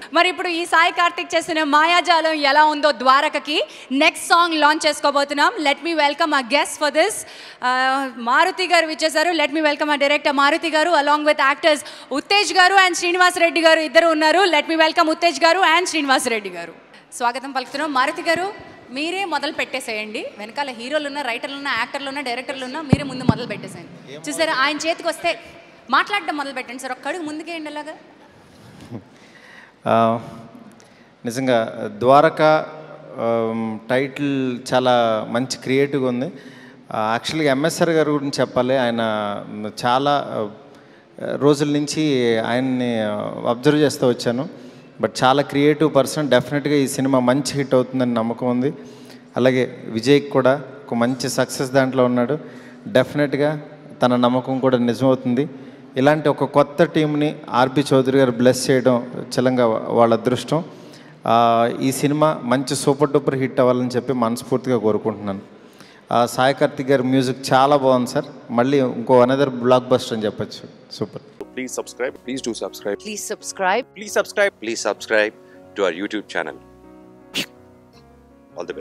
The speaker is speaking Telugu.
మరి ఇప్పుడు ఈ సాయి కార్తిక్ చేసిన మాయాజాలం ఎలా ఉందో ద్వారకకి నెక్స్ట్ సాంగ్ లాంచ్ చేసుకోబోతున్నాం let me welcome a guest for this Maruthi garu ఇచ్చేసారు let me welcome a director Maruthi garu along with actors Uttej గారు అండ్ శ్రీనివాస్ రెడ్డి గారు ఇద్దరు ఉన్నారు లెట్ మీ వెల్కమ్ ఉత్తేజ్ గారు అండ్ శ్రీనివాస్ రెడ్డి గారు స్వాగతం పలుకుతున్నాం మారుతి గారు మీరే మొదలు పెట్టేసేయండి వెనకాల హీరోలు ఉన్న రైటర్లు ఉన్న యాక్టర్లు ఉన్న డైరెక్టర్లు ఉన్న మీరే ముందు మొదలు పెట్టేసేయండి చూసారా ఆయన చేతికి వస్తే మాట్లాడడం మొదలు పెట్టండి సార్ ఒక్కడుగు ముందుకేయండి అలాగా ఆ, నిజంగా ద్వారక ఆమ్, టైటిల్ చాలా మంచి క్రియేటివ్గా ఉంది యాక్చువల్గా ఎంఎస్ఆర్ గారి గురించి చెప్పాలి ఆయన చాలా ఆ, రోజుల నుంచి ఆయన్ని అబ్జర్వ్ చేస్తూ వచ్చాను బట్ చాలా క్రియేటివ్ పర్సన్ డెఫినెట్గా ఈ సినిమా మంచి హిట్ అవుతుందని నమ్మకం ఉంది అలాగే విజయ్కి కూడా ఒక మంచి సక్సెస్ దాంట్లో ఉన్నాడు డెఫినెట్గా తన నమ్మకం కూడా నిజమవుతుంది ఇలాంటి ఒక కొత్త టీంని ఆర్పి చౌదరి గారు బ్లెస్ చేయడం చలంగా వాళ్ళ అదృష్టం ఆ, ఈ సినిమా మంచి సూపర్ డూపర్ హిట్ అవ్వాలని చెప్పి మనస్ఫూర్తిగా కోరుకుంటున్నాను ఆ, సాయి కార్తిక్ గారి మ్యూజిక్ చాలా బాగుంది సార్ మళ్ళీ ఇంకో అనదర్ బ్లాక్ బస్టర్ అని చెప్పొచ్చు super Please subscribe. Please do subscribe. Please subscribe. Please subscribe. Please subscribe to our YouTube channel.